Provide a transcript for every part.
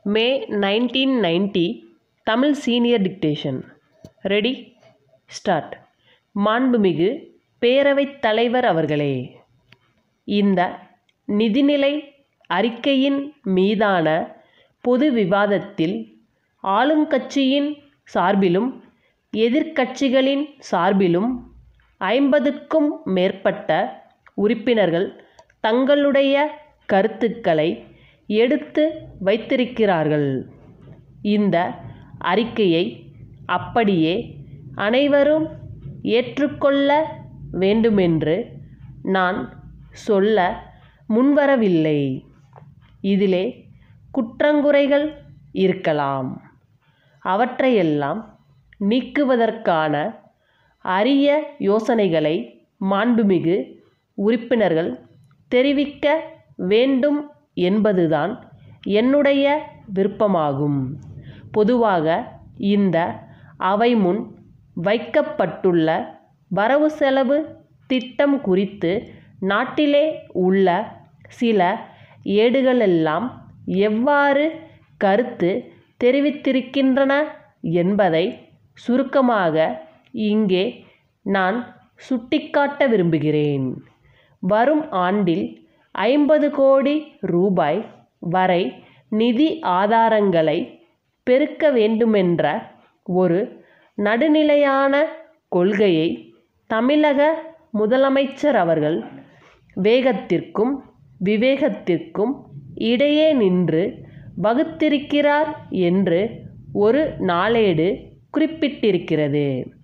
மே nineteen ninety Tamil senior dictation ready start மாண்புமிகு பேரவைத் தலைவர் அவர்களே இந்த நிதிநிலை அறிக்கையின் மீதான பொது விவாதத்தில் ஆளுங்கட்சியின் சார்பிலும் எதிர்க்கட்சிகளின் சார்பிலும் ஐம்பதுக்கும் மேற்பட்ட உறுப்பினர்கள் தங்களுடைய கருத்துக்களை எடுத்து வைத்திருக்கிறார்கள் இந்த அறிக்கையை அப்படியே அனைவரும் ஏற்றுக்கொள்ள வேண்டுமென்று நான் சொல்ல முன்வரவில்லை இதிலே குற்றங்குறைகள் இருக்கலாம் அவற்றையெல்லாம் நீக்குவதற்கான அரிய யோசனைகளை மாண்புமிகு உறுப்பினர்கள் தெரிவிக்க வேண்டும் என்பதுதான் என்னுடைய விருப்பமாகும் பொதுவாக இந்த அவை முன் வைக்கப்பட்டுள்ள வரவு செலவு திட்டம் குறித்து நாட்டிலே உள்ள சில ஏடுகளெல்லாம் எவ்வாறு கருத்து தெரிவித்திருக்கின்றன என்பதை சுருக்கமாக இங்கே நான் சுட்டிக்காட்ட விரும்புகிறேன் வரும் ஆண்டில் ஐம்பது கோடி ரூபாய் வரை நிதி ஆதாரங்களை பெருக்க வேண்டுமென்ற ஒரு நடுநிலையான கொள்கையை தமிழக முதலமைச்சர் அவர்கள் வேகத்திற்கும் விவேகத்திற்கும் இடையே நின்று வகுத்திருக்கிறார் என்று ஒரு நாளேடு குறிப்பிட்டிருக்கிறது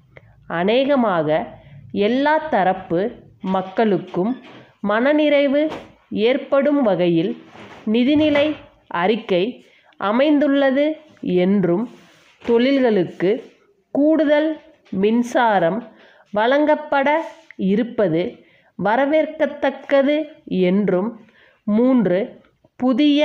அநேகமாக எல்லா தரப்பு மக்களுக்கும் மனநிறைவு ஏற்படும் வகையில் நிதிநிலை அறிக்கை அமைந்துள்ளது என்றும் தொழில்களுக்கு கூடுதல் மின்சாரம் வழங்கப்பட இருப்பது வரவேற்கத்தக்கது என்றும் மூன்று புதிய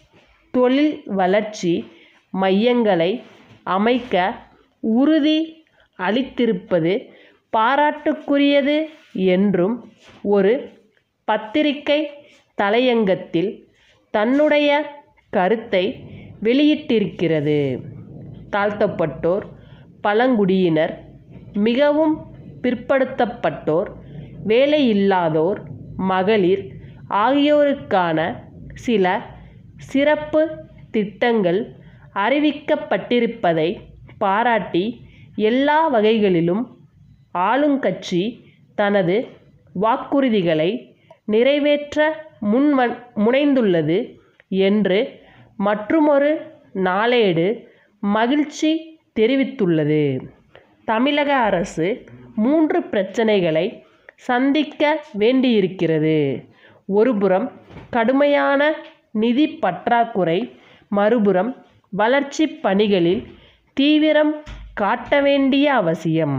தொழில் வளர்ச்சி மையங்களை அமைக்க உறுதி அளித்திருப்பது பாராட்டுக்குரியது என்றும் ஒரு பத்திரிகை தலையங்கத்தில் தன்னுடைய கருத்தை வெளியிட்டிருக்கிறது தாழ்த்தப்பட்டோர் பழங்குடியினர் மிகவும் பிற்படுத்தப்பட்டோர் வேலையில்லாதோர் மகளிர் ஆகியோருக்கான சில சிறப்பு திட்டங்கள் அறிவிக்கப்பட்டிருப்பதை பாராட்டி எல்லா வகைகளிலும் ஆளுங்கட்சி தனது வாக்குறுதிகளை நிறைவேற்ற முன்வ முனைந்துள்ளது என்று மற்றுமொரு நாளேடு மகிழ்ச்சி தெரிவித்துள்ளது தமிழக அரசு மூன்று பிரச்சனைகளை சந்திக்க வேண்டியிருக்கிறது ஒருபுறம் கடுமையான நிதி பற்றாக்குறை மறுபுறம் வளர்ச்சி பணிகளில் தீவிரம் காட்ட வேண்டிய அவசியம்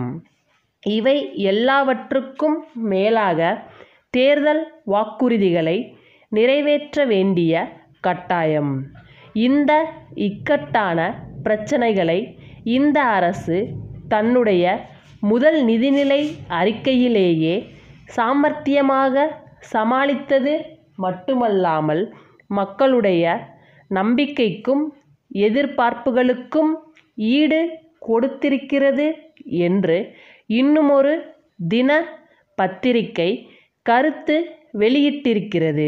இவை எல்லாவற்றுக்கும் மேலாக தேர்தல் வாக்குறுதிகளை நிறைவேற்ற வேண்டிய கட்டாயம் இந்த இக்கட்டான பிரச்சனைகளை இந்த அரசு தன்னுடைய முதல் நிதிநிலை அறிக்கையிலேயே சாமர்த்தியமாக சமாளித்தது மட்டுமல்லாமல் மக்களுடைய நம்பிக்கைக்கும் எதிர்பார்ப்புகளுக்கும் ஈடு கொடுத்திருக்கிறது என்று இன்னுமொரு தின பத்திரிகை கருத்து வெளியிட்டிருக்கிறது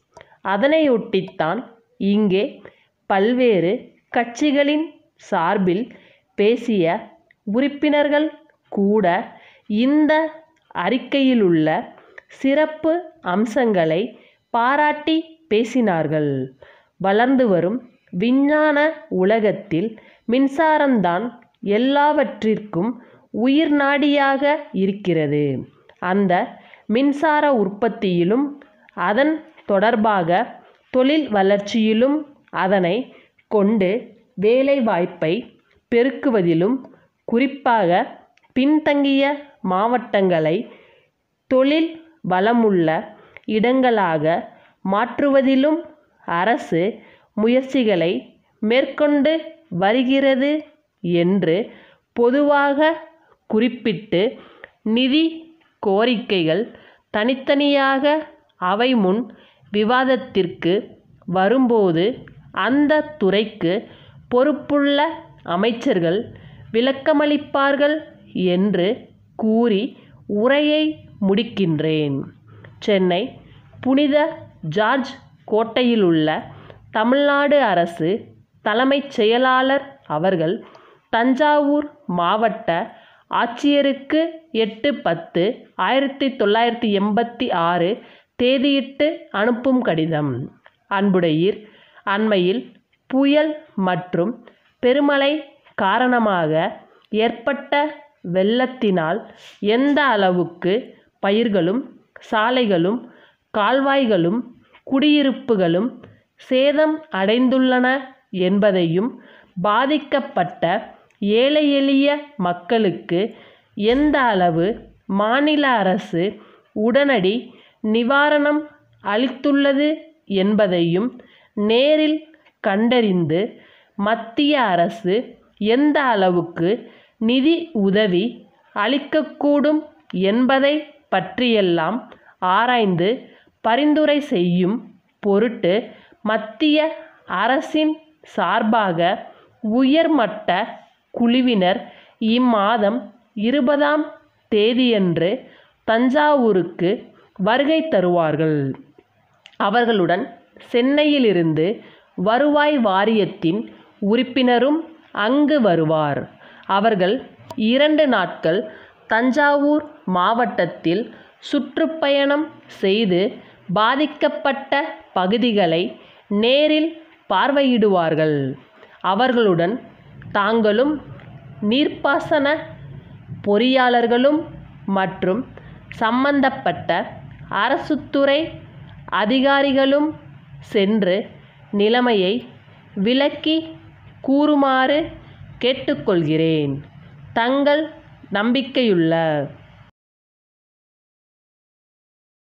அதனையொட்டித்தான் இங்கே பல்வேறு கட்சிகளின் சார்பில் பேசிய உறுப்பினர்கள் கூட இந்த அறிக்கையிலுள்ள சிறப்பு அம்சங்களை பாராட்டி பேசினார்கள் வளர்ந்து வரும் விஞ்ஞான உலகத்தில் மின்சாரம்தான் எல்லாவற்றிற்கும் உயிர் நாடியாக இருக்கிறது அந்த மின்சார உற்பத்தியிலும் அதன் தொடர்பாக தொழில் வளர்ச்சியிலும் அதனை கொண்டு வேலைவாய்ப்பை பெருக்குவதிலும் குறிப்பாக பின்தங்கிய மாவட்டங்களை தொழில் வளமுள்ள இடங்களாக மாற்றுவதிலும் அரசு முயற்சிகளை மேற்கொண்டு வருகிறது என்று பொதுவாக குறிப்பிட்டு நிதி கோரிக்கைகள் தனித்தனியாக அவை முன் விவாதத்திற்கு வரும்போது அந்த துறைக்கு பொறுப்புள்ள அமைச்சர்கள் விளக்கமளிப்பார்கள் என்று கூறி உரையை முடிக்கின்றேன் சென்னை புனித ஜார்ஜ் கோட்டையிலுள்ள தமிழ்நாடு அரசு தலைமைச் செயலாளர் அவர்கள் தஞ்சாவூர் மாவட்ட ஆட்சியருக்கு எட்டு பத்து ஆயிரத்தி தொள்ளாயிரத்தி எண்பத்தி ஆறு தேதியிட்டு அனுப்பும் கடிதம் அன்புடையீர் அண்மையில் புயல் மற்றும் பெருமழை காரணமாக ஏற்பட்ட வெள்ளத்தினால் எந்த அளவுக்கு பயிர்களும் சாலைகளும் கால்வாய்களும் குடியிருப்புகளும் சேதம் அடைந்துள்ளன என்பதையும் பாதிக்கப்பட்ட ஏழை எளிய மக்களுக்கு எந்த அளவு மாநில அரசு உடனடி நிவாரணம் அளித்துள்ளது என்பதையும் நேரில் கண்டறிந்து மத்திய அரசு எந்த அளவுக்கு நிதி உதவி அளிக்கக்கூடும் என்பதை பற்றியெல்லாம் ஆராய்ந்து பரிந்துரை செய்யும் பொருட்டு மத்திய அரசின் சார்பாக உயர்மட்ட குழுவினர் இம்மாதம் இருபதாம் தேதியன்று தஞ்சாவூருக்கு வருகை தருவார்கள் அவர்களுடன் சென்னையிலிருந்து வருவாய் வாரியத்தின் உறுப்பினரும் அங்கு வருவார் அவர்கள் இரண்டு நாட்கள் தஞ்சாவூர் மாவட்டத்தில் சுற்றுப்பயணம் செய்து பாதிக்கப்பட்ட பகுதிகளை நேரில் பார்வையிடுவார்கள் அவர்களுடன் தாங்களும் நீர்ப்பாசன பொறியாளர்களும் மற்றும் சம்பந்தப்பட்ட அரசுத்துறை அதிகாரிகளும் சென்று நிலைமையை விளக்கி கூறுமாறு கேட்டுக்கொள்கிறேன் தங்கள் நம்பிக்கையுள்ள